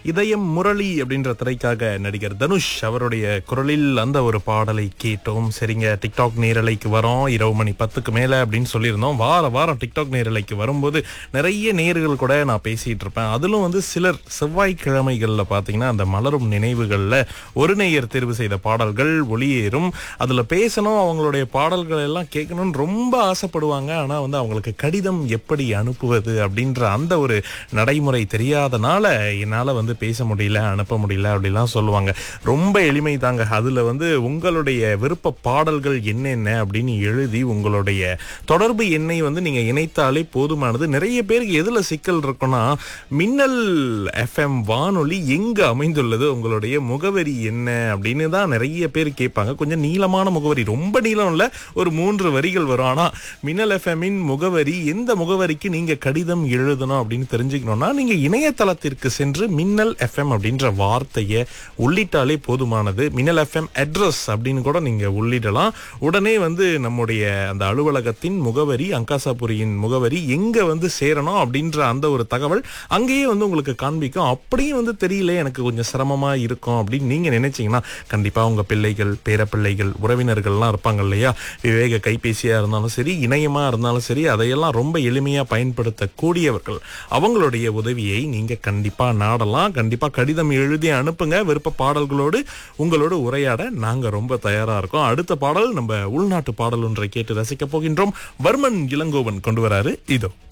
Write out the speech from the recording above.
இதயம் முரளி அப்படின்ற திரைக்காக நடிகர் தனுஷ் அவருடைய குரலில் அந்த ஒரு பாடலை கேட்டோம் சரிங்க டிக்டாக் நேரலைக்கு வரோம் இரவு மணி பத்துக்கு மேல அப்படின்னு சொல்லியிருந்தோம் வார வாரம் டிக்டாக் நேரலைக்கு வரும்போது நிறைய நேர்கள் கூட நான் பேசிட்டு இருப்பேன் அதிலும் வந்து சிலர் செவ்வாய்க்கிழமைகள்ல பாத்தீங்கன்னா அந்த மலரும் நினைவுகள்ல ஒரு நேயர் தேர்வு செய்த பாடல்கள் ஒளியேறும் அதுல பேசணும் அவங்களுடைய பாடல்கள் எல்லாம் கேட்கணும்னு ரொம்ப ஆசைப்படுவாங்க ஆனா வந்து அவங்களுக்கு கடிதம் எப்படி அனுப்புவது அப்படின்ற அந்த ஒரு நடைமுறை தெரியாதனால என்னால வந்து பேச முடியல அனுப்ப முடியல அப்படிலாம் சொல்லுவாங்க ரொம்ப எளிமை தாங்க அதுல வந்து உங்களுடைய விருப்ப பாடல்கள் என்னென்ன அப்படின்னு எழுதி உங்களுடைய தொடர்பு எண்ணை வந்து நீங்க இணைத்தாலே போதுமானது நிறைய பேருக்கு எதுல சிக்கல் இருக்குன்னா மின்னல் எஃப்எம் வானொலி எங்க அமைந்துள்ளது உங்களுடைய முகவரி என்ன அப்படின்னு தான் நிறைய பேர் கேட்பாங்க கொஞ்சம் நீளமான முகவரி ரொம்ப நீளம் இல்ல ஒரு மூன்று வரிகள் வரும் ஆனா மின்னல் எஃப்எம்மின் முகவரி எந்த முகவரிக்கு நீங்க கடிதம் எழுதணும் அப்படின்னு தெரிஞ்சுக்கணும்னா நீங்க இணையதளத்திற்கு சென்று மின்னல் எஃப்எம் அப்படின்ற வார்த்தையை உள்ளிட்டாலே போதுமானது மின்னல் எஃப்எம் அட்ரஸ் அப்படின்னு கூட நீங்க உள்ளிடலாம் உடனே வந்து நம்முடைய அந்த அலுவலகத்தின் முகவரி அங்காசாபுரியின் முகவரி எங்க வந்து சேரணும் அப்படின்ற அந்த ஒரு தகவல் அங்கேயே வந்து உங்களுக்கு காண்பிக்கும் அப்படியும் வந்து தெரியல எனக்கு கொஞ்சம் சிரமமா இருக்கும் அப்படின்னு நீங்க நினைச்சீங்கன்னா கண்டிப்பா உங்க பிள்ளைகள் பேரப்பிள்ளைகள் உறவினர்கள்லாம் இருப்பாங்க இல்லையா விவேக கைபேசியா இருந்தாலும் சரி இணையமா இருந்தாலும் சரி அதையெல்லாம் ரொம்ப எளிமையா பயன்படுத்தக்கூடியவர்கள் அவங்களுடைய உதவியை நீங்க கண்டிப்பா நாடலாம் கண்டிப்பா கடிதம் எழுதி அனுப்புங்க விருப்ப பாடல்களோடு உங்களோடு உரையாட நாங்க ரொம்ப தயாரா இருக்கோம் அடுத்த பாடல் நம்ம உள்நாட்டு பாடல் ஒன்றை கேட்டு ரசிக்க போகின்றோம் வர்மன் இளங்கோவன் கொண்டு வராரு இதோ